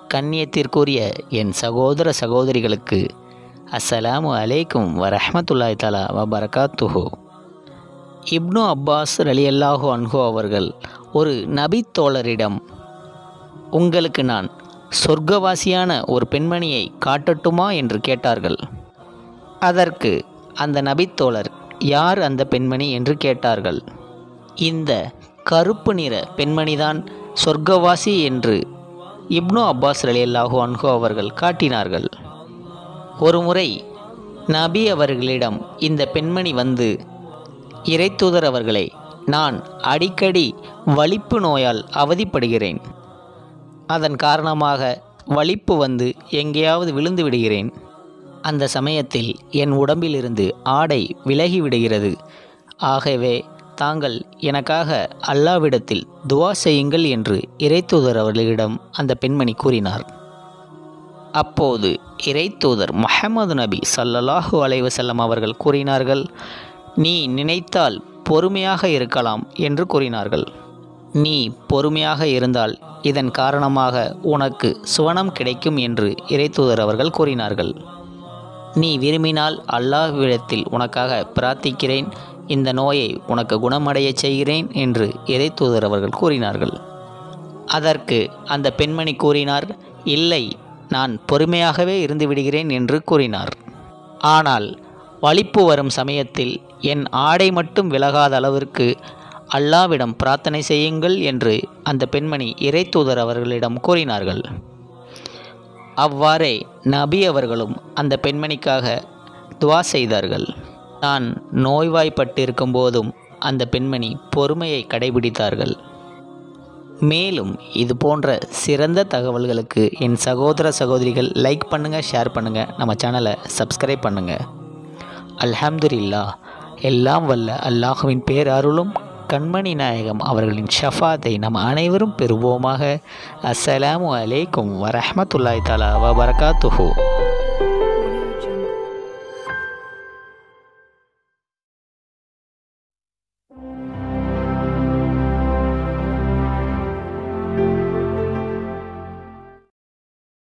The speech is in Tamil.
கண்ணியத்திற்குரிய என் சகோதர சகோதரிகளுக்கு அஸ்ஸலாமு அலைக்கும் வரஹ்மத்துல்லாஹி தஆலா வபரகாத்துஹு இப்னு அப்பாஸ் ரலியல்லாஹு அன்ஹு அவர்கள் ஒரு நபித்தோழரிடம் உங்களுக்கு நான் சொர்க்கவாசியான ஒரு பெண்மணியை காட்டட்டுமா என்று கேட்டார்கள் அதற்கு அந்த நபித்தோழர் யார் அந்த பெண்மணி என்று கேட்டார்கள் இந்த கருப்பு நிற பெண்மணிதான் சொர்க்கவாசி என்று இப்னு அப்பாஸ் ரலியல்லாஹு அன்ஹு அவர்கள் காட்டினார்கள் ஒருமுறை நபி அவர்களிடம் இந்த பெண்மணி வந்து இறைத்தூதர் அவர்களே நான் அடிக்கடி வலிப்பு நோயால் அவதிப்படுகிறேன் அதன் காரணமாக வலிப்பு வந்து எங்கேயாவது விழுந்து விடுகிறேன் அந்த சமயத்தில் என் உடம்பிலிருந்து ஆடை விலகி விடுகிறது ஆகவே தாங்கள் எனக்காக அல்லாவிடத்தில் துவா செய்யுங்கள் என்று இறைத்தூதர் அவர்களிடம் அந்த பெண்மணி கூறினார் அப்போது இறைத்தூதர் முஹம்மது நபி ஸல்லல்லாஹு அலைஹி வஸல்லம் அவர்கள் கூறினார்கள் நீ நினைத்தால் பொறுமையாக இருக்கலாம் என்று கூறினார்கள் நீ பொறுமையாக இருந்தால் இதன் காரணமாக உனக்கு சுவனம் கிடைக்கும் என்று இறைத்தூதர் அவர்கள் கூறினார்கள் நீ விரும்பினால் அல்லாஹ்விடத்தில் உனக்காக பிரார்த்திக்கிறேன் இந்த நோயை உனக்கு குணமடையச் செய்கிறேன் என்று இறைத்தூதர் அவர்கள் கூறினார்கள் அதற்கு அந்த பெண்மணி கூறினார் இல்லை நான் பொறுமையாகவே இருந்து விடுகிறேன் என்று கூறினார் ஆனால் வலிப்பு வரும் சமயத்தில் என் ஆடை மட்டும் விலகாத அளவிற்கு அல்லாவிடம் பிரார்த்தனை செய்யுங்கள் என்று அந்த பெண்மணி இறைத்தூதர் அவர்களிடம் கூறினார்கள் அவ்வாறே நபி அவர்களும் அந்த பெண்மணிக்காக துவா செய்தார்கள் நான் நோய்வாய்ப்பட்டிருக்கும் போதும் அந்த பெண்மணி பொறுமையை கடைபிடித்தார்கள் மேலும் இது போன்ற சிறந்த தகவல்களுக்கு என் சகோதர சகோதரிகள் லைக் பண்ணுங்கள் ஷேர் பண்ணுங்கள் நம்ம சேனலை சப்ஸ்கிரைப் பண்ணுங்கள் அல்ஹம்துலில்லா எல்லாம் வல்ல அல்லாஹுவின் பேரருளும் கண்மணி நாயகம் அவர்களின் ஷஃபாத்தை நம் அனைவரும் பெறுவோமாக அஸ்ஸலாமு அலைக்கும் வரஹ்மத்துல்லாஹி தஆலா வபரகாத்துஹு